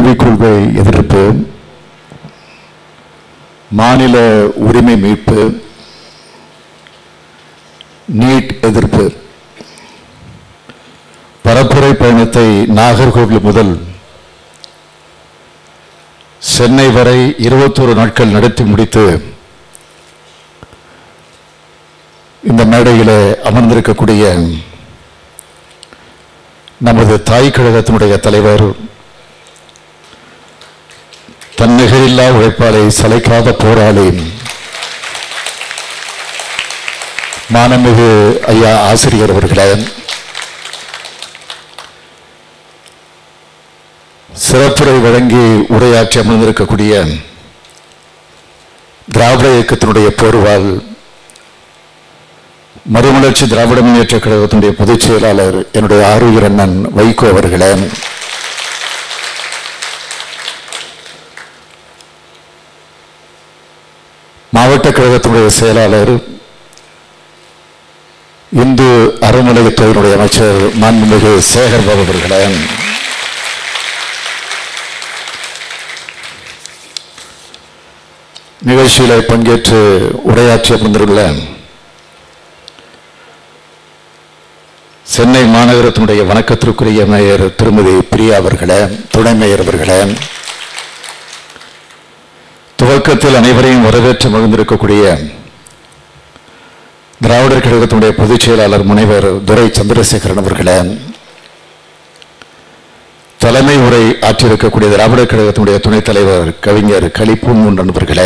கல்விக் கொள்கை எதிர்ப்பு மாநில உரிமை மீட்பு நீட் எதிர்ப்பு பரப்புரை பயணத்தை நாகர்கோவில் முதல் சென்னை வரை இருபத்தோரு நாட்கள் நடத்தி முடித்து இந்த மேடையில் அமர்ந்திருக்கக்கூடிய நமது தாய் கழகத்தினுடைய தலைவர் தன்னிகரில்லா உழைப்பாளை சளைக்காத போராளி மானமிகு ஐயா ஆசிரியர் அவர்களே சிறப்புரை வழங்கி உரையாற்றி அமர்ந்திருக்கக்கூடிய திராவிட இயக்கத்தினுடைய போர்வால் மறுமலர்ச்சி திராவிட முன்னேற்ற கழகத்தினுடைய பொதுச் செயலாளர் என்னுடைய ஆரூர் அண்ணன் வைகோ அவர்களே மாவட்ட கழகத்தினுடைய செயலாளர் இந்து அறநிலையத்துறையினுடைய அமைச்சர் மாண்புமிகு சேகர் பாபு அவர்களே நிகழ்ச்சியில் பங்கேற்று உரையாற்றி அமர்ந்துள்ள சென்னை மாநகரத்தினுடைய வணக்கத்திற்குரிய மேயர் திருமதி பிரியா அவர்களே துணை மேயர் அவர்களே துவக்கத்தில் அனைவரையும் வரவேற்று மகிழ்ந்திருக்கக்கூடிய திராவிடர் கழகத்தினுடைய பொதுச் செயலாளர் முனைவர் துரை சந்திரசேகரன் அவர்களே தலைமை உரை ஆற்றியிருக்கக்கூடிய திராவிடர் கழகத்தினுடைய துணைத் தலைவர் கவிஞர் களிப்பூன் அவர்களே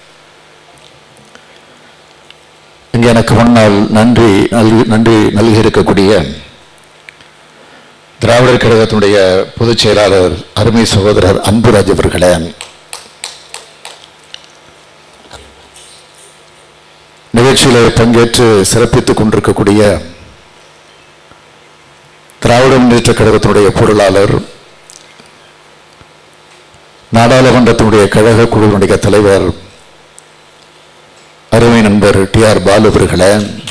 இங்கே எனக்கு முன்னால் நன்றி நல்கி நன்றி நல்கி இருக்கக்கூடிய திராவிடர் கழகத்தினுடைய பொதுச் செயலாளர் அருமை சகோதரர் அன்புராஜ் அவர்களே நிகழ்ச்சியில் பங்கேற்று சிறப்பித்துக் கொண்டிருக்கக்கூடிய திராவிட முன்னேற்ற கழகத்தினுடைய பொருளாளர் நாடாளுமன்றத்தினுடைய கழக குழுவினுடைய தலைவர் அருமை நண்பர் டி ஆர் பாலு அவர்களே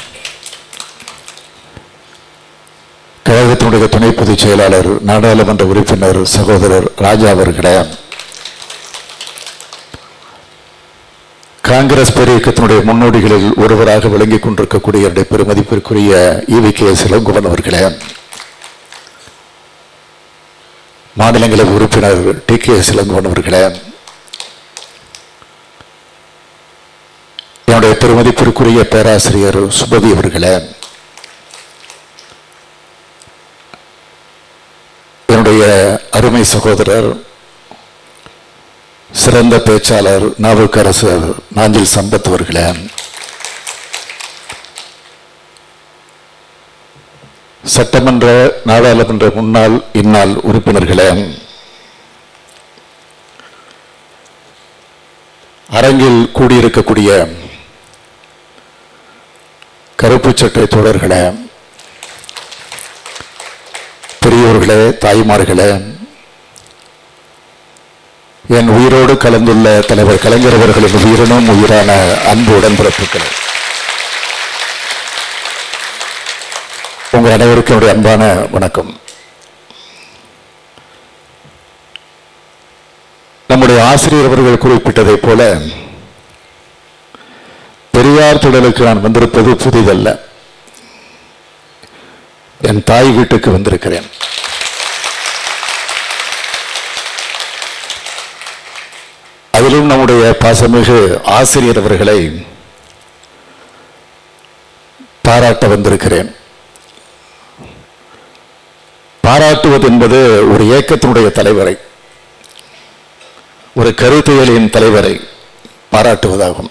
கழகத்தினுடைய துணை பொதுச் செயலாளர் நாடாளுமன்ற உறுப்பினர் சகோதரர் ராஜா அவர்களே காங்கிரஸ் பேரியக்கத்தினுடைய முன்னோடிகளில் ஒருவராக விளங்கிக் கொண்டிருக்கக்கூடிய என்னுடைய பெருமதிப்பிற்குரிய ஈவி கே சிலங்குவன் அவர்களே மாநிலங்களவை உறுப்பினர் டி கே சிலங்குவன் அவர்களே என்னுடைய பெருமதிப்பிற்குரிய பேராசிரியர் சுபவி அவர்களே என்னுடைய அருமை சகோதரர் சிறந்த பேச்சாளர் நாவுக்கரசர் நாஞ்சில் சம்பத் அவர்களே சட்டமன்ற நாடாளுமன்ற முன்னாள் இந்நாள் உறுப்பினர்களே அரங்கில் கூடியிருக்கக்கூடிய கருப்பு சட்டை தோழர்களே பெரியோர்களே தாய்மார்களே என் உயிரோடு கலந்துள்ள தலைவர் கலைஞர் அவர்களின் உயிரினும் உயிரான அன்பு உடன்பிறப்புகள் உங்கள் அனைவருக்கும் என்னுடைய அன்பான வணக்கம் நம்முடைய ஆசிரியர் அவர்கள் குறிப்பிட்டதைப் போல பெரியார் திடலுக்கு நான் வந்திருப்பது புதிதல்ல என் தாய் வீட்டுக்கு வந்திருக்கிறேன் அதிலும் நம்முடைய பாசமிகு ஆசிரியர் அவர்களை பாராட்ட வந்திருக்கிறேன் பாராட்டுவது என்பது ஒரு இயக்கத்தினுடைய தலைவரை ஒரு கருத்தியலின் தலைவரை பாராட்டுவதாகும்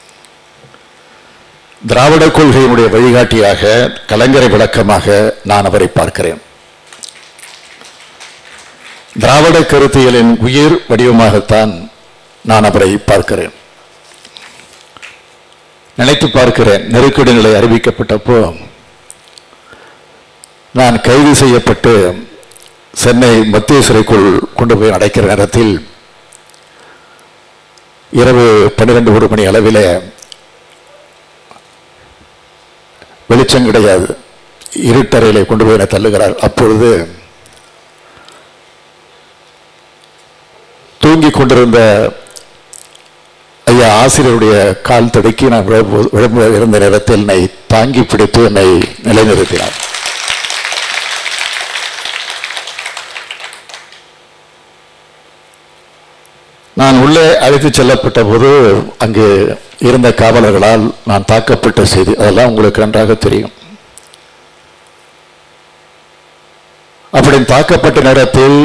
திராவிட கொள்கையினுடைய வழிகாட்டியாக கலைஞரை விளக்கமாக நான் அவரை பார்க்கிறேன் திராவிட கருத்தியலின் உயிர் வடிவமாகத்தான் நான் அவரை பார்க்கிறேன் நினைத்து பார்க்கிறேன் நெருக்கடி நிலை அறிவிக்கப்பட்டப்போ நான் கைது செய்யப்பட்டு சென்னை மத்திய சிறைக்குள் கொண்டு போய் அடைக்கிற நேரத்தில் இரவு பன்னிரண்டு ஒரு மணி அளவில் வெளிச்சம் கிடையாது இருட்டறையிலே கொண்டு போய் என்னை தள்ளுகிறார் அப்பொழுது தூங்கிக் கொண்டிருந்த ஐயா ஆசிரியருடைய கால் தடுக்கி நான் விழ- விழும்ப இருந்த நேரத்தில் என்னை தாங்கி பிடித்து என்னை நிலைநிறுத்தினார் நான் உள்ளே அழைத்துச் செல்லப்பட்ட போது அங்கு இருந்த காவலர்களால் நான் தாக்கப்பட்ட செய்தி அதெல்லாம் உங்களுக்கு நன்றாக தெரியும் அப்படி தாக்கப்பட்ட நேரத்தில்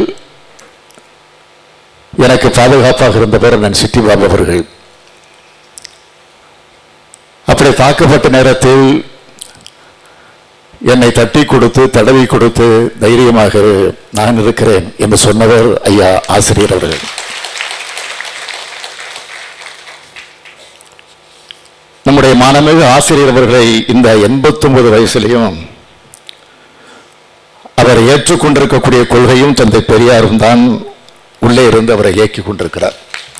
எனக்கு பாதுகாப்பாக இருந்தவர் நான் சிட்டி பாபு அவர்கள் அப்படி தாக்கப்பட்ட நேரத்தில் என்னை தட்டி கொடுத்து தடவி கொடுத்து தைரியமாக இரு, நான் இருக்கிறேன் என்று சொன்னவர் ஐயா ஆசிரியர் அவர்கள் நம்முடைய மானமிகு ஆசிரியர் அவர்களை இந்த 89 வயசுலையும் அவர் ஏற்றுக்கொண்டிருக்கக்கூடிய கொள்கையும் தந்தை பெரியாரும் தான் உள்ளே இருந்து அவரை இயக்கிக் கொண்டிருக்கிறார்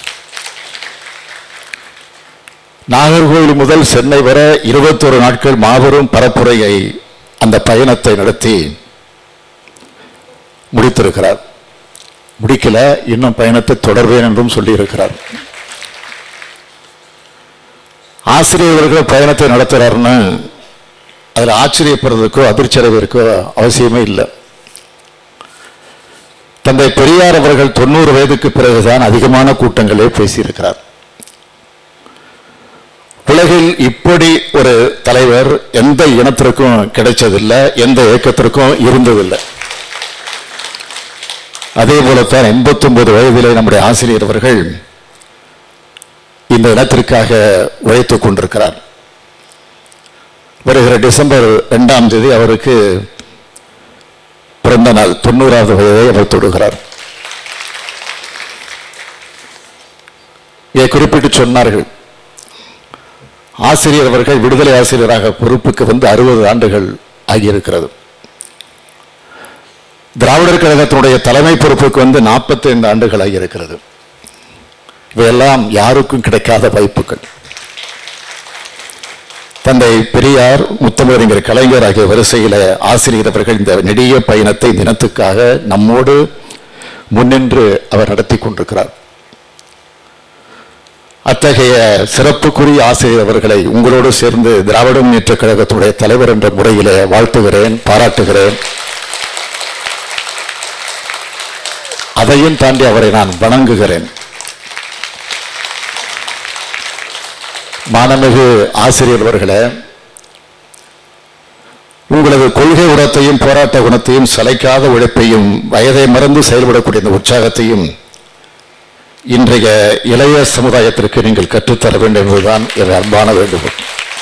நாகர்கோவில் முதல் சென்னை வரை இருபத்தொரு நாட்கள் மாபெரும் பரப்புரையை அந்த பயணத்தை நடத்தி முடித்திருக்கிறார் முடிக்கல இன்னும் பயணத்தை தொடர்வேன் என்றும் சொல்லியிருக்கிறார் ஆசிரியர்கள் பயணத்தை நடத்துறாருன்னு அதில் ஆச்சரியப்படுறதுக்கோ அதிர்ச்சி அடைவதற்கோ அவசியமே இல்லை தந்தை பெரியார் அவர்கள் தொண்ணூறு வயதுக்கு பிறகுதான் அதிகமான கூட்டங்களே பேசியிருக்கிறார் உலகில் இப்படி ஒரு தலைவர் எந்த இனத்திற்கும் கிடைச்சதில்லை எந்த இயக்கத்திற்கும் இருந்ததில்லை அதே போலத்தான் 89 வயதிலே நம்முடைய ஆசிரியர் அவர்கள் இந்த இனத்திற்காக உழைத்துக் கொண்டிருக்கிறார் வருகிற டிசம்பர் இரண்டாம் தேதி அவருக்கு பிறந்த நாள் தொண்ணூறாவது வயதை அவர் தொடுகிறார் இதை குறிப்பிட்டு சொன்னார்கள் ஆசிரியர் அவர்கள் விடுதலை ஆசிரியராக பொறுப்புக்கு வந்து அறுபது ஆண்டுகள் ஆகியிருக்கிறது திராவிடர் கழகத்தினுடைய தலைமை பொறுப்புக்கு வந்து 45 ஆண்டுகள் ஆகியிருக்கிறது இவையெல்லாம் யாருக்கும் கிடைக்காத வாய்ப்புகள் தந்தை பெரியார் முத்தமிழறிஞர் கலைஞர் ஆகிய வரிசையில ஆசிரியர் அவர்கள் இந்த நெடிய பயணத்தை தினத்துக்காக நம்மோடு முன்னின்று அவர் நடத்தி கொண்டிருக்கிறார் அத்தகைய சிறப்புக்குரிய ஆசிரியர் அவர்களை உங்களோடு சேர்ந்து திராவிட முன்னேற்ற கழகத்துடைய தலைவர் என்ற முறையிலே வாழ்த்துகிறேன் பாராட்டுகிறேன் அதையும் தாண்டி அவரை நான் வணங்குகிறேன் மானமிகு ஆசிரியர் அவர்களே உங்களது கொள்கை உரத்தையும் போராட்ட குணத்தையும் சளைக்காத உழைப்பையும் வயதை மறந்து செயல்படக்கூடிய இந்த உற்சாகத்தையும் இன்றைய இளைய சமுதாயத்திற்கு நீங்கள் கற்றுத்தர வேண்டும் என்பதுதான் என் அன்பான வேண்டுகோள்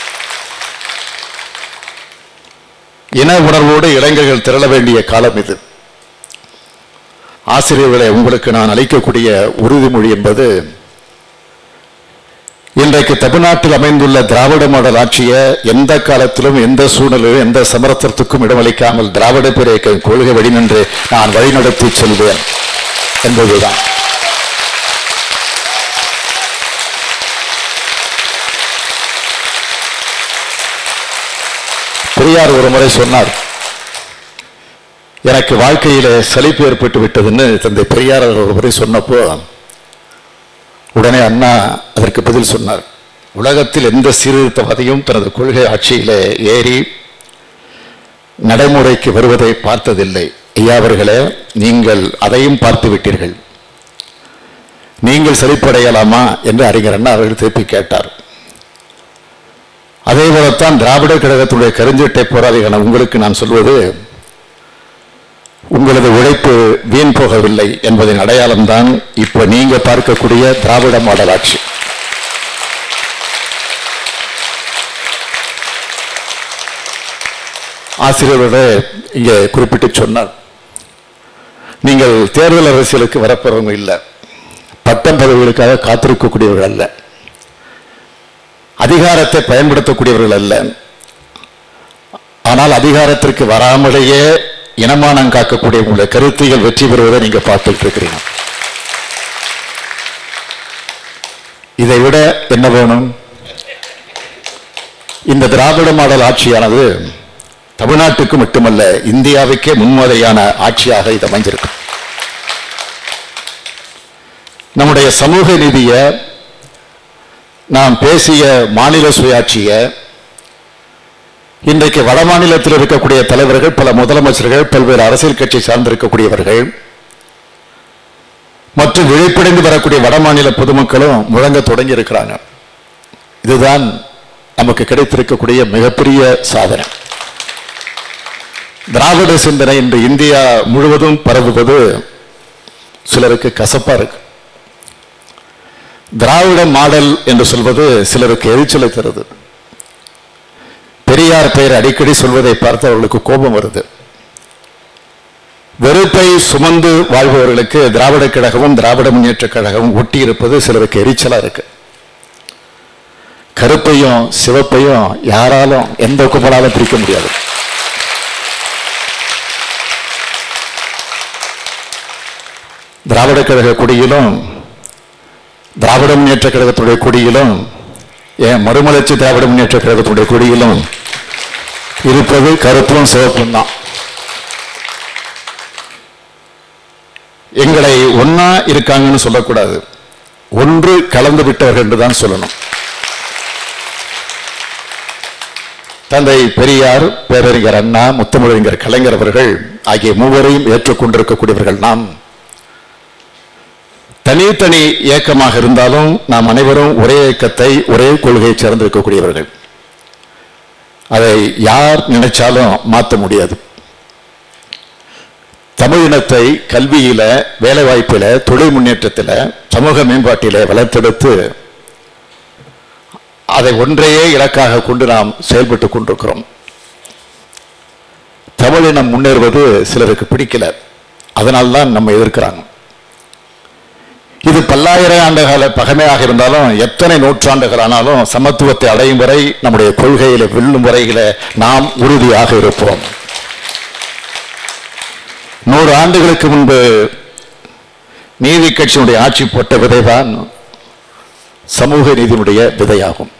இன உணர்வோடு இளைஞர்கள் திரள வேண்டிய காலம் இது ஆசிரியர்களை உங்களுக்கு நான் அளிக்கக்கூடிய உறுதிமொழி என்பது இன்றைக்கு தமிழ்நாட்டில் அமைந்துள்ள திராவிட மாடல் ஆட்சியை எந்த காலத்திலும் எந்த சூழ்நிலையிலும் எந்த சமரசத்துக்கும் இடமளிக்காமல் திராவிட பிறகு கொள்கை வழிநின்று நான் வழிநடத்தி செல்வேன் என்பதுதான் பெரியார் ஒரு முறை சொன்னார் எனக்கு வாழ்க்கையில சலிப்பு ஏற்பட்டு விட்டதுன்னு தந்தை பெரியார் அவர் ஒரு முறை சொன்னப்போ உடனே அண்ணா அதற்கு பதில் சொன்னார் உலகத்தில் எந்த சீர்திருத்தவாதியும் தனது கொள்கை ஆட்சியிலே ஏறி நடைமுறைக்கு வருவதை பார்த்ததில்லை ஐயா அவர்களே நீங்கள் அதையும் பார்த்து விட்டீர்கள் நீங்கள் செழிப்படையலாமா என்று அறிஞர் அண்ணா அவர்கள் திருப்பி கேட்டார் அதே போலத்தான் திராவிட கழகத்துடைய கருஞ்சட்டை போராளிகளான உங்களுக்கு நான் சொல்வது உங்களது உழைப்பு வீண் போகவில்லை என்பதன் அடையாளம்தான் இப்ப நீங்க பார்க்கக்கூடிய திராவிட மாடல் ஆட்சி ஆசிரியரோட இங்கே குறிப்பிட்டு சொன்னார் நீங்கள் தேர்தல் அரசியலுக்கு வரப்போறவங்க இல்லை பட்டம் பதவிகளுக்காக காத்திருக்கக்கூடியவர்கள் அல்ல அதிகாரத்தை பயன்படுத்தக்கூடியவர்கள் அல்ல ஆனால் அதிகாரத்திற்கு வராமலேயே இனமானம் காக்கக்கூடிய உங்களுடைய கருத்துகள் வெற்றி பெறுவதை நீங்க பார்த்துட்டு இருக்கிறீங்க இதை விட என்ன வேணும் இந்த திராவிட மாடல் ஆட்சியானது தமிழ்நாட்டுக்கு மட்டுமல்ல இந்தியாவுக்கே முன்மாதிரியான ஆட்சியாக இது அமைஞ்சிருக்கு நம்முடைய சமூக நீதிய நாம் பேசிய மாநில சுயாட்சிய இன்றைக்கு வட மாநிலத்தில் இருக்கக்கூடிய தலைவர்கள் பல முதலமைச்சர்கள் பல்வேறு அரசியல் கட்சி சார்ந்திருக்கக்கூடியவர்கள் மற்றும் விழிப்படைந்து வரக்கூடிய வட மாநில பொதுமக்களும் முழங்க தொடங்கி இருக்கிறாங்க இதுதான் நமக்கு கிடைத்திருக்கக்கூடிய மிகப்பெரிய சாதனை திராவிட சிந்தனை இன்று இந்தியா முழுவதும் பரவுவது சிலருக்கு கசப்பா இருக்கு திராவிட மாடல் என்று சொல்வது சிலருக்கு எரிச்சலை தருது பெரியார் பெயர் அடிக்கடி சொல்வதை பார்த்து அவர்களுக்கு கோபம் வருது வெறுப்பை சுமந்து வாழ்பவர்களுக்கு திராவிட கழகமும் திராவிட முன்னேற்ற கழகமும் ஒட்டி இருப்பது சிலருக்கு எரிச்சலா இருக்கு கருப்பையும் சிவப்பையும் யாராலும் எந்த கும்பலாலும் பிரிக்க முடியாது திராவிட கழக கொடியிலும் திராவிட முன்னேற்ற கழகத்துடைய கொடியிலும் ஏன் மறுமலர்ச்சி திராவிட முன்னேற்ற கழகத்துடைய கொடியிலும் இருப்பது கருப்பும் சிவப்பும் தான் எங்களை ஒன்னா இருக்காங்கன்னு சொல்லக்கூடாது ஒன்று கலந்து விட்டவர்கள் என்றுதான் சொல்லணும் தந்தை பெரியார் பேரறிஞர் அண்ணா முத்தமிழறிஞர் கலைஞர் அவர்கள் ஆகிய மூவரையும் ஏற்றுக்கொண்டிருக்கக்கூடியவர்கள் நாம் தனித்தனி இயக்கமாக இருந்தாலும் நாம் அனைவரும் ஒரே இயக்கத்தை ஒரே கொள்கையை சேர்ந்திருக்கக்கூடியவர்கள் அதை யார் நினைச்சாலும் மாற்ற முடியாது தமிழினத்தை கல்வியில வேலை வாய்ப்பில தொழில் முன்னேற்றத்தில் சமூக மேம்பாட்டில வளர்த்தெடுத்து அதை ஒன்றையே இலக்காக கொண்டு நாம் செயல்பட்டு கொண்டிருக்கிறோம் தமிழினம் முன்னேறுவது சிலருக்கு பிடிக்கல அதனால்தான் நம்ம எதிர்க்கிறாங்க இது பல்லாயிரம் ஆண்டுகால பகமையாக இருந்தாலும் எத்தனை நூற்றாண்டுகள் ஆனாலும் சமத்துவத்தை அடையும் வரை நம்முடைய கொள்கையில வெல்லும் வரையில நாம் உறுதியாக இருப்போம் நூறு ஆண்டுகளுக்கு முன்பு நீதி கட்சியினுடைய ஆட்சி போட்ட விதைதான் சமூக நீதியினுடைய விதையாகும்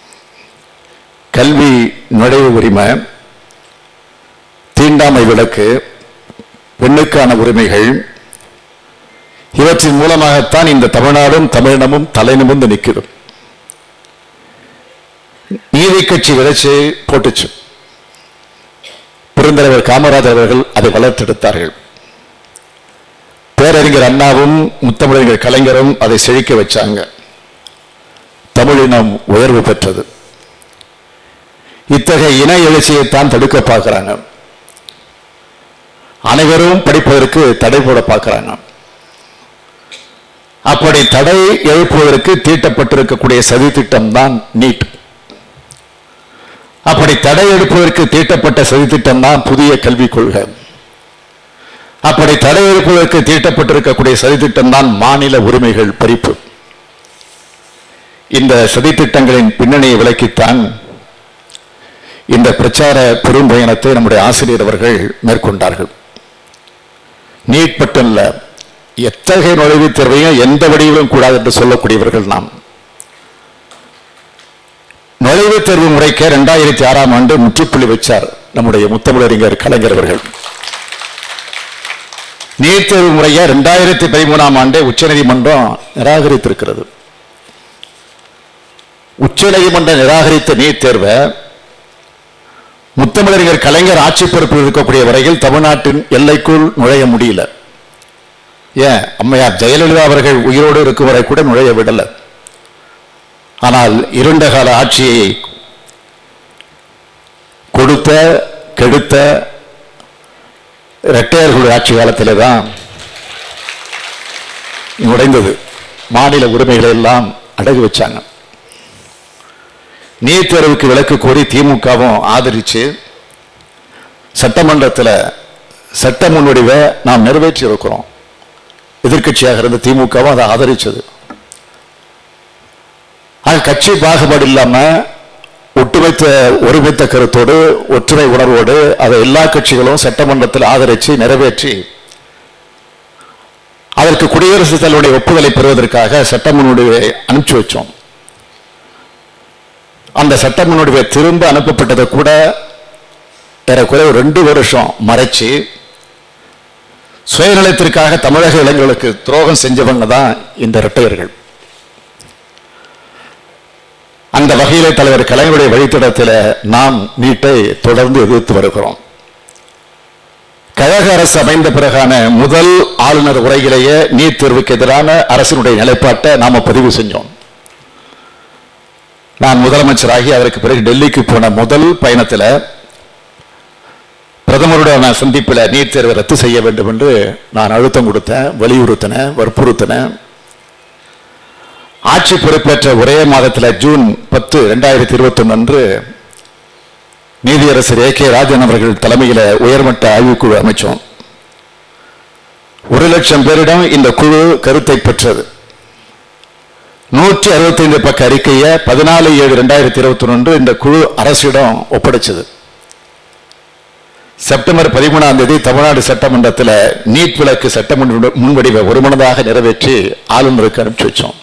கல்வி நுழைவு உரிமை தீண்டாமை விலக்கு பெண்ணுக்கான உரிமைகள் இவற்றின் மூலமாகத்தான் இந்த தமிழ்நாடும் தமிழினமும் தலை நிமிர்ந்து நிற்குது நீதி கட்சி விதைச்சு போட்டுச்சு பெருந்தலைவர் காமராஜர் அவர்கள் அதை வளர்த்தெடுத்தார்கள் பேரறிஞர் அண்ணாவும் முத்தமிழறிஞர் கலைஞரும் அதை செழிக்க வச்சாங்க தமிழினம் உயர்வு பெற்றது இத்தகைய இன எழுச்சியைத்தான் தடுக்க பார்க்கிறாங்க அனைவரும் படிப்பதற்கு தடை போட பார்க்கிறாங்க அப்படி தடை எழுப்புவதற்கு தீட்டப்பட்டிருக்கக்கூடிய சதி திட்டம் தான் நீட் அப்படி தடை எடுப்பதற்கு தீட்டப்பட்ட சதி திட்டம் தான் புதிய கல்விக் கொள்கை அப்படி தடை எடுப்பதற்கு தீட்டப்பட்டிருக்கக்கூடிய சதித்திட்டம் தான் மாநில உரிமைகள் பறிப்பு இந்த சதித்திட்டங்களின் பின்னணியை விளக்கித்தான் இந்த பிரச்சார பெரும்பயணத்தை நம்முடைய ஆசிரியர் அவர்கள் மேற்கொண்டார்கள் நீட் மட்டும் இல்ல எத்தகைய நுழைவுத் தேர்வையும் எந்த வடிவிலும் கூடாது என்று சொல்லக்கூடியவர்கள் நாம் நுழைவுத் தேர்வு முறைக்க இரண்டாயிரத்தி ஆறாம் ஆண்டு முற்றுப்புள்ளி வச்சார் நம்முடைய முத்தமிழறிஞர் கலைஞர் அவர்கள் நீட் தேர்வு முறையை இரண்டாயிரத்தி பதிமூணாம் ஆண்டே உச்சநீதிமன்றம் நிராகரித்திருக்கிறது உச்சநீதிமன்றம் நிராகரித்த நீட் தேர்வை முத்தமிழறிஞர் கலைஞர் ஆட்சி பொறுப்பில் இருக்கக்கூடிய வரையில் தமிழ்நாட்டின் எல்லைக்குள் நுழைய முடியல ஏன் அம்மையார் ஜெயலலிதா அவர்கள் உயிரோடு இருக்கும் வரை கூட நுழைய விடல ஆனால் இருண்ட கால ஆட்சியை கொடுத்த கெடுத்த இரட்டையர்களுடைய ஆட்சி காலத்திலே தான் நுழைந்தது மாநில உரிமைகளை எல்லாம் அடகு வச்சாங்க நீட் தேர்வுக்கு விலக்கு கோரி திமுகவும் ஆதரிச்சு சட்டமன்றத்தில் சட்ட முன்வடிவை நாம் நிறைவேற்றி இருக்கிறோம் எதிர்க்கட்சியாக இருந்த திமுகவும் அதை ஆதரிச்சது அது கட்சி பாகுபாடு இல்லாம ஒட்டுமைத்த ஒருமித்த கருத்தோடு ஒற்றுமை உணர்வோடு அதை எல்லா கட்சிகளும் சட்டமன்றத்தில் ஆதரித்து நிறைவேற்றி அதற்கு குடியரசுத் தலைவருடைய ஒப்புதலை பெறுவதற்காக சட்ட முன்வடிவை அனுப்பிச்சு வச்சோம் அந்த சட்ட முன்வடிவை திரும்ப அனுப்பப்பட்டதை கூட ஏறக்குறைய ஒரு ரெண்டு வருஷம் மறைச்சு சுயநலத்திற்காக தமிழக இளைஞர்களுக்கு துரோகம் செஞ்சவங்க தான் இந்த இரட்டையர்கள் அந்த வகையிலே தலைவர் கலைஞருடைய வழித்தடத்தில் நாம் நீட்டை தொடர்ந்து எதிர்த்து வருகிறோம் கழக அரசு அமைந்த பிறகான முதல் ஆளுநர் உரையிலேயே நீட் தேர்வுக்கு எதிரான அரசினுடைய நிலைப்பாட்டை நாம பதிவு செஞ்சோம் நான் முதலமைச்சராகி அதற்கு பிறகு டெல்லிக்கு போன முதல் பயணத்தில் பிரதமருடைய சந்திப்பில் நீட் தேர்வை ரத்து செய்ய வேண்டும் என்று நான் அழுத்தம் கொடுத்தேன் வலியுறுத்தினேன் வற்புறுத்தினேன் ஆட்சி பொறுப்பேற்ற ஒரே மாதத்தில் ஜூன் பத்து ரெண்டாயிரத்தி இருபத்தி ஒன்று அன்று நீதியரசர் ஏ கே ராஜன் அவர்கள் தலைமையில் உயர்மட்ட ஆய்வுக்குழு அமைச்சோம் ஒரு லட்சம் பேரிடம் இந்த குழு கருத்தை பெற்றது நூற்றி அறுபத்தைந்து பக்க அறிக்கையை பதினாலு ஏழு ரெண்டாயிரத்தி இருபத்தி ஒன்று இந்த குழு அரசிடம் ஒப்படைச்சது செப்டம்பர் பதிமூணாம் தேதி தமிழ்நாடு சட்டமன்றத்தில் நீட் விலக்கு சட்ட முன் முன்வடிவை ஒருமனதாக நிறைவேற்றி ஆளுநருக்கு அனுப்பிச்சு வச்சோம்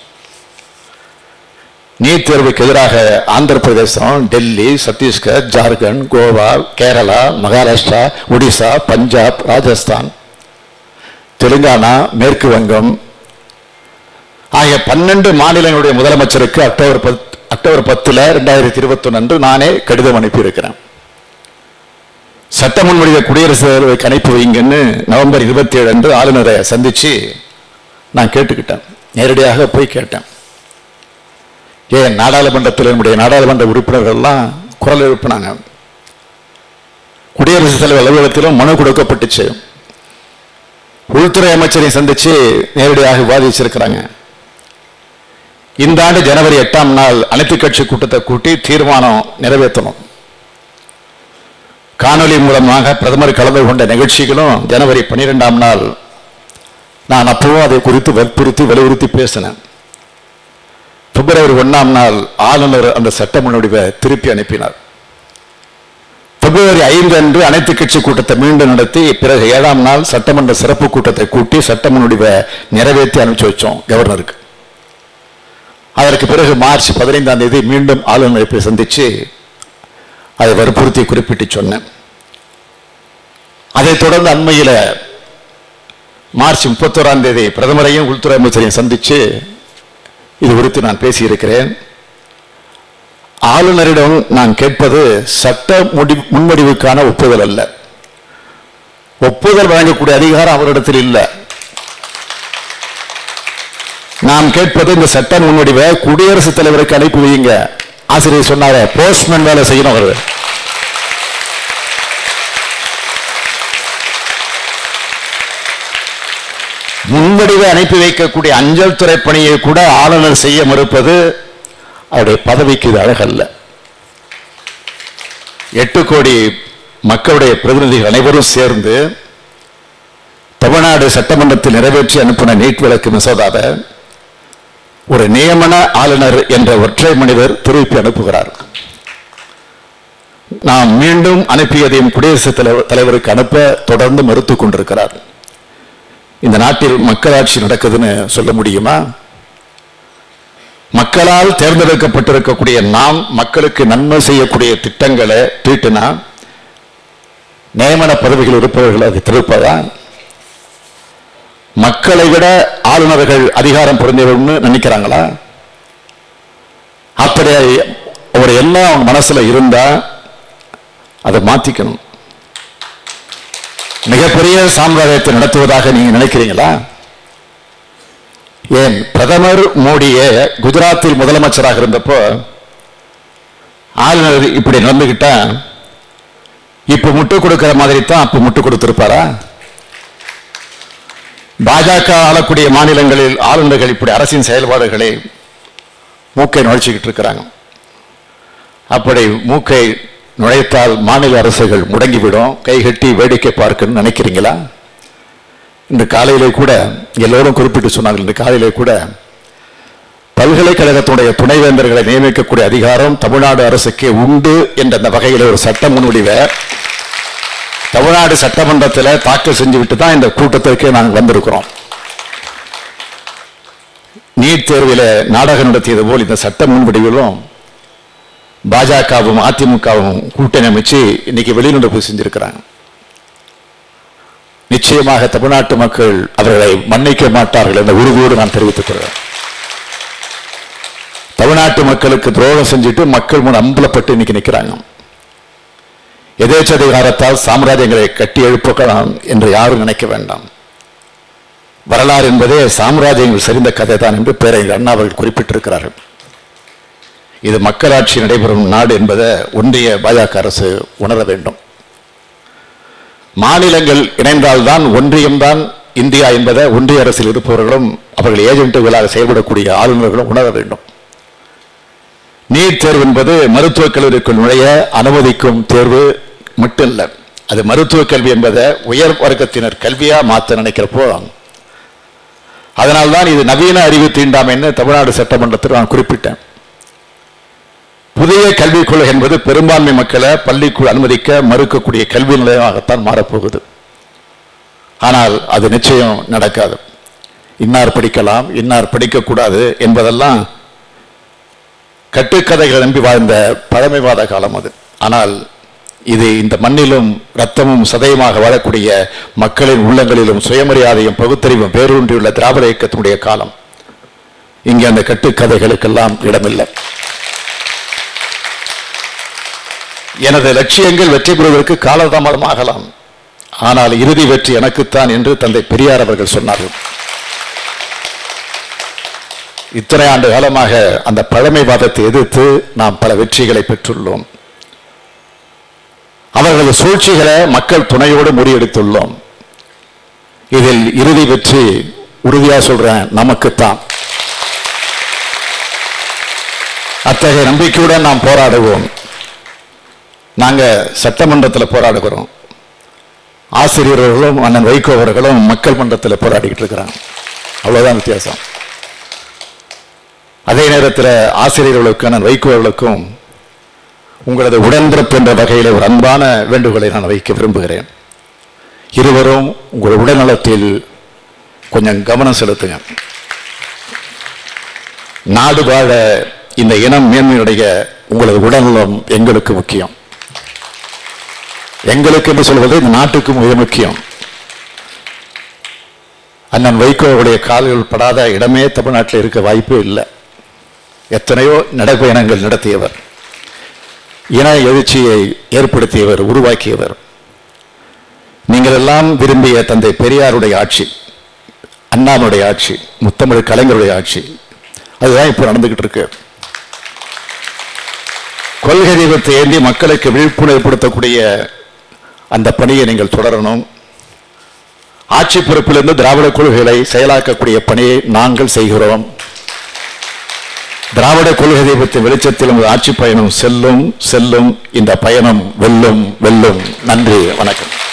நீட் தேர்வுக்கு எதிராக ஆந்திர பிரதேசம் டெல்லி சத்தீஸ்கர் ஜார்க்கண்ட் கோவா கேரளா மகாராஷ்டிரா ஒடிசா பஞ்சாப் ராஜஸ்தான் தெலுங்கானா மேற்கு வங்கம் ஆகிய பன்னெண்டு மாநிலங்களுடைய முதலமைச்சருக்கு அக்டோபர் பத் அக்டோபர் பத்துல ரெண்டாயிரத்தி இருபத்தி ஒன்று அன்று நானே கடிதம் அனுப்பியிருக்கிறேன் சட்ட முன்வடிவை குடியரசுத் தலைவருக்கு அனுப்பி வைங்கன்னு நவம்பர் இருபத்தி ஏழு அன்று ஆளுநரை சந்திச்சு நான் கேட்டுக்கிட்டேன் நேரடியாக போய் கேட்டேன் ஏன் நாடாளுமன்றத்தில் நம்முடைய நாடாளுமன்ற உறுப்பினர்கள்லாம் குரல் எழுப்பினாங்க குடியரசுத் தலைவர் அலுவலகத்திலும் மனு கொடுக்கப்பட்டுச்சு உள்துறை அமைச்சரை சந்திச்சு நேரடியாக விவாதிச்சிருக்கிறாங்க இந்த ஆண்டு ஜனவரி எட்டாம் நாள் அனைத்து கட்சி கூட்டத்தை கூட்டி தீர்மானம் நிறைவேற்றணும் காணொலி மூலமாக பிரதமர் கலந்து கொண்ட நிகழ்ச்சிகளும் ஜனவரி பன்னிரெண்டாம் நாள் நான் அப்பவும் அதை குறித்து வற்புறுத்தி வலியுறுத்தி பேசினேன் பிப்ரவரி ஒன்னாம் நாள் ஆளுநர் அந்த சட்ட முன்வடிவை திருப்பி அனுப்பினார் பிப்ரவரி ஐந்து அன்று அனைத்து கட்சி கூட்டத்தை மீண்டும் நடத்தி பிறகு ஏழாம் நாள் சட்டமன்ற சிறப்பு கூட்டத்தை கூட்டி சட்ட முன்வடிவை நிறைவேற்றி அனுப்பிச்சு வச்சோம் கவர்னருக்கு அதற்கு பிறகு மார்ச் பதினைந்தாம் தேதி மீண்டும் ஆளுநரை போய் சந்திச்சு அதை வற்புறுத்தி குறிப்பிட்டு சொன்னேன் அதைத் தொடர்ந்து அண்மையில் மார்ச் முப்பத்தோராம் தேதி பிரதமரையும் உள்துறை அமைச்சரையும் சந்திச்சு இது குறித்து நான் பேசியிருக்கிறேன் ஆளுநரிடம் நான் கேட்பது சட்ட முடி முன்வடிவுக்கான ஒப்புதல் அல்ல ஒப்புதல் வழங்கக்கூடிய அதிகாரம் அவரிடத்தில் இல்லை நாம் கேட்பது இந்த சட்ட முன்வடிவை குடியரசுத் தலைவருக்கு அனுப்பி வையுங்க ஆசிரியர் சொன்னார போஸ்ட்மேன் வேலை செய்யணும் அவரு முன்வடிவை அனுப்பி வைக்கக்கூடிய அஞ்சல் துறை பணியை கூட ஆளுநர் செய்ய மறுப்பது அவருடைய பதவிக்கு இது அழகல்ல எட்டு கோடி மக்களுடைய பிரதிநிதிகள் அனைவரும் சேர்ந்து தமிழ்நாடு சட்டமன்றத்தில் நிறைவேற்றி அனுப்பின நீட் விளக்கு மசோதாவை ஒரு நியமன ஆளுநர் என்ற ஒற்றை மனிதர் திருப்பி அனுப்புகிறார் நாம் மீண்டும் அனுப்பியதையும் குடியரசுத் தலைவர் தலைவருக்கு அனுப்ப தொடர்ந்து மறுத்துக் கொண்டிருக்கிறார் இந்த நாட்டில் மக்களாட்சி நடக்குதுன்னு சொல்ல முடியுமா மக்களால் தேர்ந்தெடுக்கப்பட்டிருக்கக்கூடிய நாம் மக்களுக்கு நன்மை செய்யக்கூடிய திட்டங்களை தீட்டினா நியமன பதவிகள் இருப்பவர்கள் அதை தடுப்பதா மக்களை விட ஆளுநர்கள் அதிகாரம் பொருந்தியவர்னு நினைக்கிறாங்களா அப்படி ஒரு எண்ணம் அவங்க மனசுல இருந்தா அதை மாத்திக்கணும் மிகப்பெரிய சாம்ராஜ்யத்தை நடத்துவதாக நீங்க நினைக்கிறீங்களா ஏன் பிரதமர் மோடியே குஜராத்தில் முதலமைச்சராக இருந்தப்போ ஆளுநர் இப்படி நடந்துகிட்டா இப்ப முட்டு கொடுக்கிற மாதிரி தான் அப்ப முட்டு கொடுத்திருப்பாரா பாஜக ஆளக்கூடிய மாநிலங்களில் ஆளுநர்கள் இப்படி அரசின் செயல்பாடுகளை மூக்கை நுழைச்சிக்கிட்டு இருக்கிறாங்க அப்படி மூக்கை நுழைத்தால் மாநில அரசுகள் முடங்கிவிடும் கைகட்டி வேடிக்கை பார்க்கணும்னு நினைக்கிறீங்களா இன்று காலையிலே கூட எல்லோரும் குறிப்பிட்டு சொன்னார்கள் இன்று காலையிலே கூட பல்கலைக்கழகத்துடைய துணைவேந்தர்களை நியமிக்கக்கூடிய அதிகாரம் தமிழ்நாடு அரசுக்கு உண்டு என்ற அந்த வகையில் ஒரு சட்ட முன்வடிவை தமிழ்நாடு சட்டமன்றத்தில் தாக்கல் செஞ்சுவிட்டு தான் இந்த கூட்டத்திற்கு நாங்கள் வந்திருக்கிறோம் நீட் தேர்வில் நாடகம் நடத்தியது போல் இந்த சட்ட முன்வடிவிலும் பாஜகவும் அதிமுகவும் கூட்டணி அமைச்சு இன்னைக்கு வெளிநடப்பு செஞ்சிருக்கிறாங்க நிச்சயமாக தமிழ்நாட்டு மக்கள் அவர்களை மன்னிக்க மாட்டார்கள் என்ற உறுதியோடு நான் தெரிவித்துக் கொள்கிறேன் தமிழ்நாட்டு மக்களுக்கு துரோகம் செஞ்சுட்டு மக்கள் முன் அம்பலப்பட்டு இன்னைக்கு நிற்கிறாங்க எதேச்சதிகாரத்தால் சாம்ராஜ்யங்களை கட்டி எழுப்பலாம் என்று யாரும் நினைக்க வேண்டாம் வரலாறு என்பதே சாம்ராஜ்யங்கள் சரிந்த கதை தான் என்று பேரறிஞர் அண்ணா அவர்கள் குறிப்பிட்டிருக்கிறார்கள் இது மக்களாட்சி நடைபெறும் நாடு என்பதை ஒன்றிய பாஜக அரசு உணர வேண்டும் மாநிலங்கள் இணைந்தால்தான் ஒன்றியம்தான் இந்தியா என்பதை ஒன்றிய அரசில் இருப்பவர்களும் அவர்கள் ஏஜென்ட்டுகளாக செயல்படக்கூடிய ஆளுநர்களும் உணர வேண்டும் நீட் தேர்வு என்பது மருத்துவக் கல்லூரிக்குள் நுழைய அனுமதிக்கும் தேர்வு மட்டும் இல்லை அது மருத்துவக் கல்வி என்பதை உயர் வர்க்கத்தினர் கல்வியா மாற்ற நினைக்கிறப்போ அதனால்தான் இது நவீன அறிவு தீண்டாமைன்னு தமிழ்நாடு சட்டமன்றத்தில் நான் குறிப்பிட்டேன் புதிய கல்விக் கொள்கை என்பது பெரும்பான்மை மக்களை பள்ளிக்குள் அனுமதிக்க மறுக்கக்கூடிய கல்வி நிலையமாகத்தான் மாறப்போகுது ஆனால் அது நிச்சயம் நடக்காது இன்னார் படிக்கலாம் இன்னார் படிக்கக்கூடாது என்பதெல்லாம் கட்டுக்கதைகள் நம்பி வாழ்ந்த பழமைவாத காலம் அது ஆனால் இது இந்த மண்ணிலும் ரத்தமும் சதயமாக வாழக்கூடிய மக்களின் உள்ளங்களிலும் சுயமரியாதையும் பகுத்தறிவும் வேரூன்றியுள்ள திராவிட இயக்கத்தினுடைய காலம் இங்கே அந்த கட்டுக்கதைகளுக்கெல்லாம் இடமில்லை எனது லட்சியங்கள் வெற்றி பெறுவதற்கு காலதாமதம் ஆகலாம் ஆனால் இறுதி வெற்றி எனக்குத்தான் என்று தந்தை பெரியார் அவர்கள் சொன்னார்கள் இத்தனை ஆண்டு காலமாக அந்த பழமைவாதத்தை எதிர்த்து நாம் பல வெற்றிகளை பெற்றுள்ளோம் அவர்களது சூழ்ச்சிகளை மக்கள் துணையோடு முறியடித்துள்ளோம் இதில் இறுதி வெற்றி உறுதியா சொல்றேன் நமக்குத்தான் அத்தகைய நம்பிக்கையுடன் நாம் போராடுவோம் நாங்க சட்டமன்றத்தில் போராடுகிறோம் ஆசிரியர்களும் அண்ணன் வைகோ அவர்களும் மக்கள் மன்றத்தில் போராடிக்கிட்டு இருக்கிறாங்க அவ்வளவுதான் வித்தியாசம் அதே நேரத்தில் ஆசிரியர்களுக்கும் அண்ணன் வைகோ அவர்களுக்கும் உங்களது உடன்பிறப்பு என்ற வகையில் ஒரு அன்பான வேண்டுகோளை நான் வைக்க விரும்புகிறேன் இருவரும் உங்கள் உடல்நலத்தில் கொஞ்சம் கவனம் செலுத்துங்க நாடு வாழ இந்த இனம் மேன்மையுடைய உங்களது உடல்நலம் எங்களுக்கு முக்கியம் எங்களுக்கு என்று சொல்வது இந்த நாட்டுக்கு மிக முக்கியம் அண்ணன் வைகோவுடைய கால்கள் படாத இடமே தமிழ்நாட்டில் இருக்க வாய்ப்பே இல்லை எத்தனையோ நடைபயணங்கள் நடத்தியவர் இன எழுச்சியை ஏற்படுத்தியவர் உருவாக்கியவர் நீங்கள் எல்லாம் விரும்பிய தந்தை பெரியாருடைய ஆட்சி அண்ணாவுடைய ஆட்சி முத்தமிழ் கலைஞருடைய ஆட்சி அதுதான் இப்போ நடந்துகிட்டு இருக்கு கொள்கை தீபத்தை ஏந்தி மக்களுக்கு விழிப்புணர்வு ஏற்படுத்தக்கூடிய அந்த பணியை நீங்கள் தொடரணும் ஆட்சி பொறுப்பிலிருந்து திராவிட கொள்கைகளை செயலாக்கக்கூடிய பணியை நாங்கள் செய்கிறோம் திராவிட கொள்கை தீபத்தின் வெளிச்சத்தில் உங்கள் ஆட்சி பயணம் செல்லும் செல்லும் இந்த பயணம் வெல்லும் வெல்லும் நன்றி வணக்கம்